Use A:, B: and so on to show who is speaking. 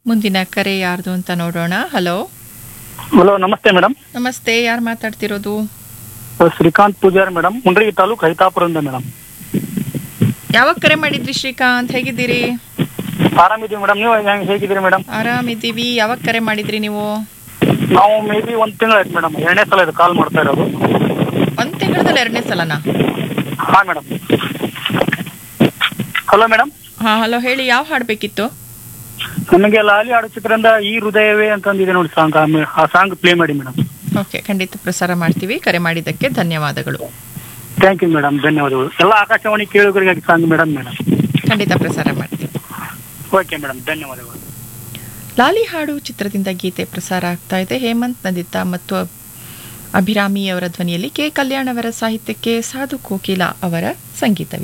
A: ಮುಂದಿನ ಕರೆ ಯಾರ್ದು ಅಂತ ನೋಡೋಣ ಹಲೋ
B: ಹಲೋ ನಮಸ್ತೆ ಮೇಡಮ್
A: ನಮಸ್ತೆ ಯಾರು ಮಾತಾಡ್ತಿರೋದು
B: ಶ್ರೀಕಾಂತ್ ಪೂಜಾರಿ ಮೇಡಮ್ ಮುಂಡ್ರಿಗಿ ತಾಲೂಕು ಹೈತಾಪುರದಿಂದ ಮೇಡಮ್
A: ಯಾವಾಗ ಕರೆ ಮಾಡಿದ್ರಿ ಶ್ರೀಕಾಂತ್ ಹೇಗಿದ್ದೀರಿ
B: ಆರಾಮಿದ್ದೀವಿ ಮೇಡಮ್ ನೀವು ಹೆಂಗ್ ಹೇಗಿದ್ದೀರಿ ಮೇಡಮ್
A: ಆರಾಮಿದ್ದೀವಿ ಯಾವಾಗ ಕರೆ ಮಾಡಿದ್ರಿ ನೀವು
B: ನಾವು ಮೇ ಬಿ ಒಂದು ತಿಂಗಳಾಯ್ತು ಮೇಡಮ್ ಎರಡನೇ ಸಲ ಇದು ಕಾಲ್ ಮಾಡ್ತಾ ಇರೋದು
A: ಒಂದ್ ತಿಂಗಳದಲ್ಲಿ ಎರಡನೇ ಸಲನಾ
B: ಹಾಂ ಮೇಡಮ್ ಹಲೋ ಮೇಡಮ್
A: ಹಾ ಹಲೋ ಹೇಳಿ ಯಾವ ಹಾಡ್ ಬೇಕಿತ್ತು
B: ನಮಗೆ ಲಾಲಿ ಆಡು ಚಿತ್ರದಿಂದ ಈ ಹೃದಯವೇ ಅಂತಂದಿದೆ ನೋಡಿ ಸಾಂಗ್ ಆ ಸಾಂಗ್ ಪ್ಲೇ ಮಾಡಿ ಮೇಡಮ್
A: ಓಕೆ ಖಂಡಿತ ಪ್ರಸಾರ ಮಾಡ್ತೀವಿ ಕರೆ ಮಾಡಿದ್ದಕ್ಕೆ ಧನ್ಯವಾದಗಳು
B: ಥ್ಯಾಂಕ್ ಯು ಮೇಡಮ್ ಧನ್ಯವಾದಗಳು ಎಲ್ಲ ಆಕಾಶವಾಣಿ ಕೇಳುಗರಿಗಾಗಿ ಸಾಂಗ್ ಮೇಡಮ್ ಮೇಡಮ್
A: ಖಂಡಿತ ಪ್ರಸಾರ ಮಾಡ್ತೀವಿ
B: ಓಕೆ ಮೇಡಮ್ ಧನ್ಯವಾದಗಳು
A: ಲಾಲಿ ಹಾಡು ಚಿತ್ರದಿಂದ ಗೀತೆ ಪ್ರಸಾರ ಆಗ್ತಾ ಇದೆ ಹೇಮಂತ್ ನದಿತಾ ಮತ್ತು ಅಭಿರಾಮಿ ಅವರ ಧ್ವನಿಯಲ್ಲಿ ಕೆ ಕಲ್ಯಾಣ್ ಅವರ ಸಾಹಿತ್ಯಕ್ಕೆ ಸಾಧು ಕೋಕಿಲಾ ಅವರ ಸಂಗೀತವಿದೆ